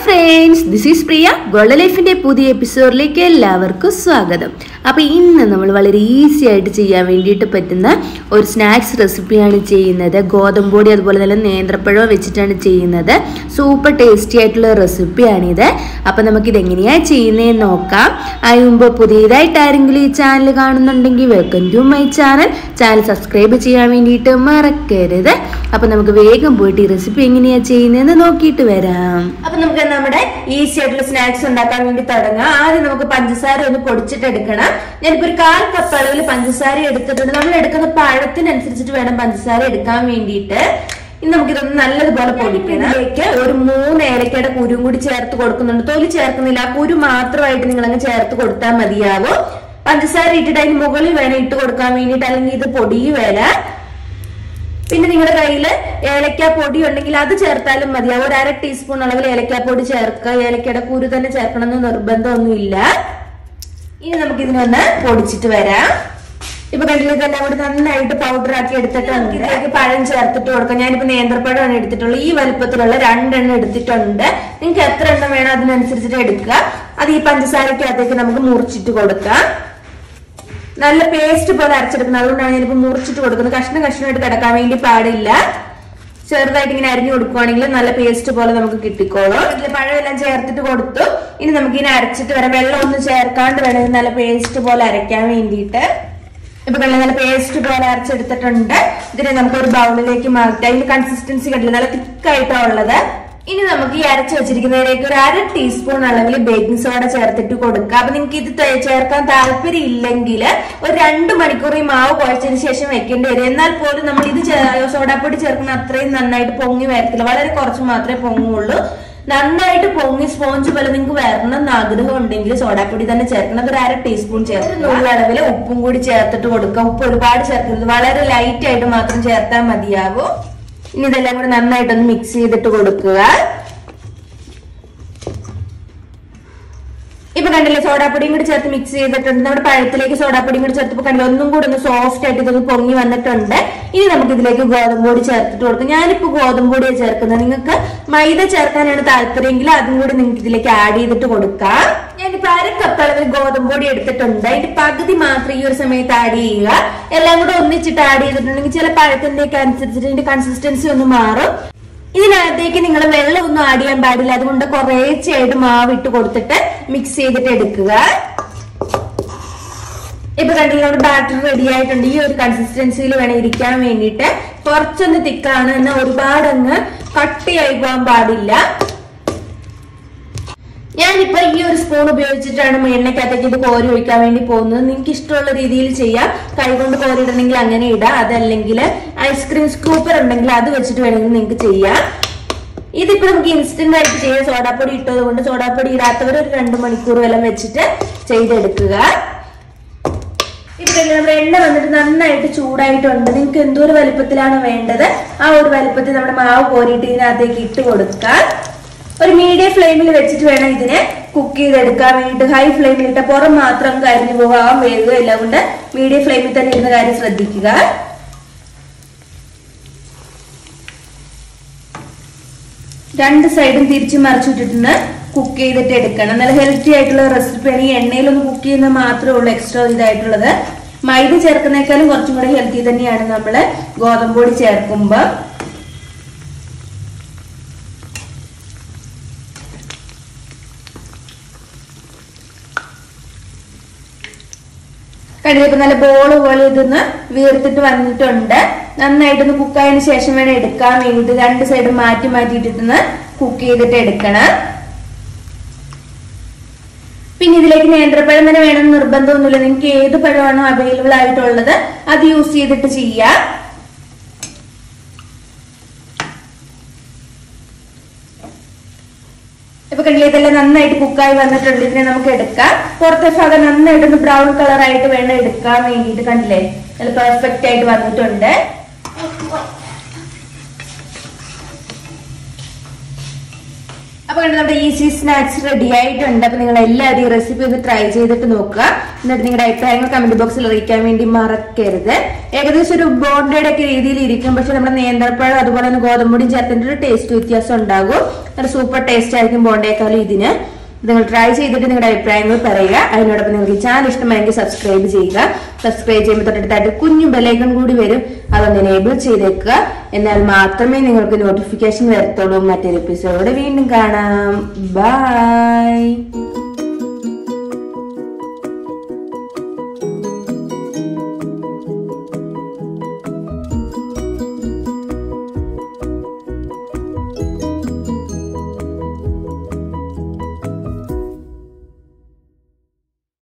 friends this is Priya gold ലൈഫിന്റെ പുതിയ എപ്പിസോഡിലേക്ക് എല്ലാവർക്കും സ്വാഗതം അപ്പോൾ ഇന്ന് നമ്മൾ വളരെ ഈസി ആയിട്ട് ചെയ്യാൻ വേണ്ടിയിട്ട് പറ്റുന്ന ഒരു സ്നാക്സ് റെസിപ്പിയാണ് ചെയ്യുന്നത് ഗോതമ്പൊടി അതുപോലെ തന്നെ നേന്ത്രപ്പഴം വെച്ചിട്ടാണ് ചെയ്യുന്നത് സൂപ്പർ ടേസ്റ്റി ആയിട്ടുള്ള റെസിപ്പിയാണിത് അപ്പോൾ നമുക്കിത് എങ്ങനെയാണ് ചെയ്യുന്നതെന്ന് നോക്കാം അതിന് മുമ്പ് പുതിയതായിട്ട് ആരെങ്കിലും ഈ ചാനൽ കാണുന്നുണ്ടെങ്കിൽ welcome to my channel channel subscribe ചെയ്യാൻ വേണ്ടിയിട്ട് മറക്കരുത് അപ്പോൾ നമുക്ക് വേഗം പോയിട്ട് ഈ റെസിപ്പി എങ്ങനെയാണ് ചെയ്യുന്നതെന്ന് നോക്കിയിട്ട് വരാം അപ്പൊ നമുക്ക് നമ്മുടെ ഈസി ആയിട്ടുള്ള സ്നാക്സ് ഉണ്ടാക്കാൻ വേണ്ടി തുടങ്ങാം ആദ്യം നമുക്ക് പഞ്ചസാര ഒന്ന് പൊടിച്ചിട്ട് എടുക്കണം ഞാനിപ്പോ ഒരു കാൽ കപ്പ് അളവിൽ പഞ്ചസാര എടുത്തിട്ടുണ്ട് നമ്മൾ എടുക്കുന്ന പഴത്തിനനുസരിച്ചിട്ട് വേണം പഞ്ചസാര എടുക്കാൻ വേണ്ടിയിട്ട് ഇനി നമുക്കിതൊന്ന് നല്ലതുപോലെ പൊടിക്കണം ഇതിലേക്ക് ഒരു മൂന്ന് ഏലക്കയുടെ കുരും കൂടി ചേർത്ത് കൊടുക്കുന്നുണ്ട് തൊലി ചേർക്കുന്നില്ല ആ കുരു മാത്രമായിട്ട് നിങ്ങൾ അങ്ങ് ചേർത്ത് കൊടുത്താൽ മതിയാവും പഞ്ചസാര ഇട്ടിട്ട് അതിന് മുകളിൽ വേണം ഇട്ട് കൊടുക്കാൻ വേണ്ടിയിട്ട് അല്ലെങ്കിൽ ഇത് പൊടിയും വേണം പിന്നെ നിങ്ങളുടെ കയ്യിൽ ഏലക്ക പൊടി ഉണ്ടെങ്കിൽ അത് ചേർത്താലും മതിയാവും ഒരു അര ടീസ്പൂൺ അളവിൽ ഏലക്ക പൊടി ചേർക്കുക ഏലക്കയുടെ കുരു തന്നെ ചേർക്കണം എന്ന് നിർബന്ധമൊന്നുമില്ല ഇനി നമുക്ക് ഇതിനൊന്ന് പൊടിച്ചിട്ട് വരാം ഇപ്പൊ കണ്ടില്ല ഇതെല്ലാം കൂടി നന്നായിട്ട് പൗഡർ ആക്കി എടുത്തിട്ടുണ്ട് ഇതിലേക്ക് പഴം ചേർത്തിട്ട് കൊടുക്കാം ഞാനിപ്പോ നേന്ത്രപ്പഴമാണ് എടുത്തിട്ടുള്ളത് ഈ വലുപ്പത്തിലുള്ള രണ്ടെണ്ണം എടുത്തിട്ടുണ്ട് നിങ്ങൾക്ക് എത്ര എണ്ണം വേണം അതിനനുസരിച്ചിട്ട് എടുക്കുക അത് ഈ പഞ്ചസാരക്കകത്തേക്ക് നമുക്ക് മുറിച്ചിട്ട് കൊടുക്കാം നല്ല പേസ്റ്റ് പോലെ അരച്ചെടുക്കുന്നത് അതുകൊണ്ടാണ് ഞാനിപ്പോ മുറിച്ചിട്ട് കൊടുക്കുന്നത് കഷ്ണം കഷ്ണമായിട്ട് കിടക്കാൻ വേണ്ടി പാടില്ല ചെറുതായിട്ട് ഇങ്ങനെ അരിഞ്ഞു കൊടുക്കുവാണെങ്കിൽ നല്ല പേസ്റ്റ് പോലെ നമുക്ക് കിട്ടിക്കോളും ഇതിൽ പഴമെല്ലാം ചേർത്തിട്ട് കൊടുത്തു ഇനി നമുക്ക് ഇങ്ങനെ അരച്ചിട്ട് വരാം വെള്ളം ഒന്നും ചേർക്കാണ്ട് വേണം ഇത് നല്ല പേസ്റ്റ് പോലെ അരയ്ക്കാൻ വേണ്ടിയിട്ട് ഇപ്പൊ വെള്ളം നല്ല പേസ്റ്റ് പോലെ അരച്ചെടുത്തിട്ടുണ്ട് ഇതിനെ നമുക്ക് ഒരു ബൗളിലേക്ക് മാറ്റാം അതിന്റെ കൺസിസ്റ്റൻസി കണ്ടില്ല നല്ല തിക്കായിട്ടാണ് ഉള്ളത് ഇനി നമുക്ക് ഈ അരച്ചു വെച്ചിരിക്കുന്നതിലേക്ക് ഒരു അര ടീസ്പൂൺ അളവിൽ ബേക്കിംഗ് സോഡ ചേർത്തിട്ട് കൊടുക്കുക അപ്പൊ നിങ്ങൾക്ക് ഇത് ത- ചേർക്കാൻ താല്പര്യം ഇല്ലെങ്കിൽ ഒരു രണ്ട് മണിക്കൂർ ഈ മാവ് കുഴച്ചതിന് ശേഷം വെക്കേണ്ടി വരും എന്നാൽ പോലും നമ്മൾ ഇത് ചേ- സോഡാപ്പൊടി ചേർക്കുന്ന അത്രയും നന്നായിട്ട് പൊങ്ങി വരത്തില്ല വളരെ കുറച്ച് മാത്രമേ പൊങ്ങുള്ളൂ നന്നായിട്ട് പൊങ്ങി സ്പോഞ്ച് പോലെ നിങ്ങൾക്ക് വരണം എന്ന് ആഗ്രഹം ഉണ്ടെങ്കിൽ സോഡാപ്പൊടി തന്നെ ചേർക്കണം അതൊരു അര ടീസ്പൂൺ ചേർത്ത് നൂലളവിൽ ഉപ്പും കൂടി ചേർത്തിട്ട് കൊടുക്കുക ഉപ്പ് ഒരുപാട് ചേർക്കരുത് വളരെ ലൈറ്റ് ആയിട്ട് മാത്രം ചേർത്താൽ മതിയാവും ഇനി ഇതെല്ലാം കൂടി നന്നായിട്ടൊന്ന് മിക്സ് ചെയ്തിട്ട് കൊടുക്കുക ഇപ്പൊ കണ്ടില്ലേ സോഡാപ്പൊടിയും കൂടി ചേർത്ത് മിക്സ് ചെയ്തിട്ടുണ്ട് നമ്മുടെ പഴത്തിലേക്ക് സോഡാപ്പൊടിയും കൂടി ചേർത്തപ്പോ കണ്ടില്ല ഒന്നും കൂടി ഒന്ന് സോഫ്റ്റ് ആയിട്ട് ഇതൊന്ന് പൊങ്ങി വന്നിട്ടുണ്ട് ഇനി നമുക്ക് ഇതിലേക്ക് ഗോതമ്പ് പൊടി ചേർത്തിട്ട് കൊടുക്കാം ഞാനിപ്പോ ഗോതമ്പ് പൊടിയാണ് ചേർക്കുന്നത് നിങ്ങൾക്ക് മൈദ ചേർക്കാനാണ് താല്പര്യമെങ്കിൽ അതും കൂടി നിങ്ങൾക്ക് ഇതിലേക്ക് ആഡ് ചെയ്തിട്ട് കൊടുക്കാം ഞാനിപ്പോ അര കപ്പ് അളവിൽ ഗോതമ്പ് പൊടി എടുത്തിട്ടുണ്ട് അതിന്റെ പകുതി മാത്രം ഈ ഒരു സമയത്ത് ആഡ് ചെയ്യുക എല്ലാം കൂടെ ഒന്നിച്ചിട്ട് ആഡ് ചെയ്തിട്ടുണ്ടെങ്കിൽ ചില പഴത്തിന്റെ ഒക്കെ അനുസരിച്ചിട്ട് ഇതിന്റെ കൺസിസ്റ്റൻസി ഒന്ന് മാറും ഇതിനകത്തേക്ക് നിങ്ങൾ വെള്ളം ഒന്നും ആഡ് ചെയ്യാൻ പാടില്ല അതുകൊണ്ട് കുറേശ്ശെയായിട്ട് മാവ് ഇട്ട് കൊടുത്തിട്ട് മിക്സ് ചെയ്തിട്ട് എടുക്കുക ഇപ്പൊ കണ്ടില്ല നമ്മുടെ ബാറ്റർ റെഡി ആയിട്ടുണ്ട് ഈ ഒരു കൺസിസ്റ്റൻസിയിൽ വേണം ഇരിക്കാൻ വേണ്ടിയിട്ട് കുറച്ചൊന്ന് തിക്കാണ് എന്നാൽ ഒരുപാട് അങ്ങ് കട്ടിയായി പോകാൻ പാടില്ല ഞാനിപ്പോ ഈ ഒരു സ്പൂൺ ഉപയോഗിച്ചിട്ടാണ് എണ്ണയ്ക്കകത്തേക്ക് ഇത് കോരി ഒഴിക്കാൻ വേണ്ടി പോകുന്നത് നിങ്ങൾക്ക് ഇഷ്ടമുള്ള രീതിയിൽ ചെയ്യാം കൈകൊണ്ട് കോരിയിടണമെങ്കിൽ അങ്ങനെ ഇടാം അതല്ലെങ്കിൽ ഐസ്ക്രീം സ്കൂപ്പർ ഉണ്ടെങ്കിൽ അത് വെച്ചിട്ട് വേണമെങ്കിൽ നിങ്ങൾക്ക് ചെയ്യാം ഇതിപ്പോ നമുക്ക് ഇൻസ്റ്റന്റ് ആയിട്ട് ചെയ്യാം സോഡാപ്പൊടി ഇട്ടത് കൊണ്ട് സോഡാപ്പൊടി ഇടാത്തവർ ഒരു രണ്ട് മണിക്കൂർ വല്ലം വെച്ചിട്ട് ചെയ്തെടുക്കുക ഇപ്പൊ തന്നെ നമ്മുടെ എണ്ണ വന്നിട്ട് നന്നായിട്ട് ചൂടായിട്ടുണ്ട് നിങ്ങൾക്ക് എന്തോരു വലുപ്പത്തിലാണ് വേണ്ടത് ആ ഒരു വലുപ്പത്തിൽ നമ്മുടെ മാവ് കോരിയിട്ട് ഇതിനകത്തേക്ക് ഇട്ട് കൊടുക്കാം ഒരു മീഡിയം ഫ്ലെയിമിൽ വെച്ചിട്ട് വേണം ഇതിനെ കുക്ക് ചെയ്തെടുക്കാൻ വേണ്ടിയിട്ട് ഹൈ ഫ്ലെയിമിൽ ഇട്ട പുറം മാത്രം കരിഞ്ഞു പോകാൻ വേഗം എല്ലാം കൊണ്ട് മീഡിയം ഫ്ലെയിമിൽ തന്നെ ഇരുന്ന കാര്യം ശ്രദ്ധിക്കുക രണ്ട് സൈഡും തിരിച്ചു മറിച്ചിട്ടിട്ട് കുക്ക് ചെയ്തിട്ട് എടുക്കണം നല്ല ഹെൽത്തി ആയിട്ടുള്ള റെസിപ്പിയാണ് ഈ എണ്ണയിലൊന്ന് കുക്ക് ചെയ്യുന്നത് മാത്രമേ ഉള്ളൂ എക്സ്ട്രാ ഇതായിട്ടുള്ളത് മൈദ ചേർക്കുന്നേക്കാളും കുറച്ചും കൂടെ ഹെൽത്തി തന്നെയാണ് നമ്മൾ ഗോതമ്പ് പൊടി ചേർക്കുമ്പോൾ കണ്ടിപ്പോ നല്ല ബോള് പോലെ ഇതൊന്ന് വീർത്തിട്ട് വന്നിട്ടുണ്ട് നന്നായിട്ടൊന്ന് കുക്കായതിനു ശേഷം വേണം എടുക്കാൻ വേണ്ടിയിട്ട് രണ്ട് സൈഡും മാറ്റി മാറ്റിയിട്ടിട്ടൊന്ന് കുക്ക് ചെയ്തിട്ട് എടുക്കണം പിന്നെ ഇതിലേക്ക് നേന്ത്രപ്പഴം തന്നെ വേണമെന്ന് നിർബന്ധമൊന്നുമില്ല നിങ്ങൾക്ക് ഏത് പഴമാണോ അവൈലബിൾ ആയിട്ടുള്ളത് അത് യൂസ് ചെയ്തിട്ട് ചെയ്യാം ഇപ്പൊ കണ്ടില്ലേ ഇതെല്ലാം നന്നായിട്ട് കുക്കായി വന്നിട്ടുണ്ട് ഇതിനെ നമുക്ക് എടുക്കാം പുറത്തെ ഭാഗം നന്നായിട്ടൊന്ന് ബ്രൗൺ കളർ ആയിട്ട് വേണം എടുക്കാൻ വേണ്ടിയിട്ട് കണ്ടില്ലേ നല്ല പെർഫെക്റ്റ് ആയിട്ട് വന്നിട്ടുണ്ട് അപ്പൊ കണ്ടോ നമ്മുടെ ഈസി സ്നാക്സ് റെഡി ആയിട്ടുണ്ട് അപ്പൊ നിങ്ങൾ എല്ലാവരും ഈ റെസിപ്പി ഒന്ന് ട്രൈ ചെയ്തിട്ട് നോക്കുക എന്നിട്ട് നിങ്ങളുടെ അഭിപ്രായങ്ങൾ കമന്റ് ബോക്സിൽ അറിയിക്കാൻ വേണ്ടി മറക്കരുത് ഏകദേശം ഒരു ബോണ്ടയുടെ ഒക്കെ രീതിയിൽ ഇരിക്കും പക്ഷെ നമ്മുടെ നേന്ത്രപ്പഴം അതുപോലെ തന്നെ ഗോതമ്പൊടിയും ചേർത്തിട്ട് ഒരു ടേസ്റ്റ് വ്യത്യാസം ഉണ്ടാകും ഒരു സൂപ്പർ ടേസ്റ്റ് ആയിരിക്കും ബോണ്ടയേക്കാളും ഇതിന് നിങ്ങൾ ട്രൈ ചെയ്തിട്ട് നിങ്ങളുടെ അഭിപ്രായങ്ങൾ പറയുക അതിനോടൊപ്പം നിങ്ങൾക്ക് ഈ ചാനൽ ഇഷ്ടമായെങ്കിൽ സബ്സ്ക്രൈബ് ചെയ്യുക സബ്സ്ക്രൈബ് ചെയ്യുമ്പോൾ തൊട്ടടുത്തായിട്ട് കുഞ്ഞു ബെലൈക്കൺ കൂടി വരും അതൊന്ന് എനേബിൾ ചെയ്തേക്കുക എന്നാൽ മാത്രമേ നിങ്ങൾക്ക് നോട്ടിഫിക്കേഷൻ വരത്തുള്ളൂ മറ്റൊരു എപ്പിസോഡ് വീണ്ടും കാണാം ബൈ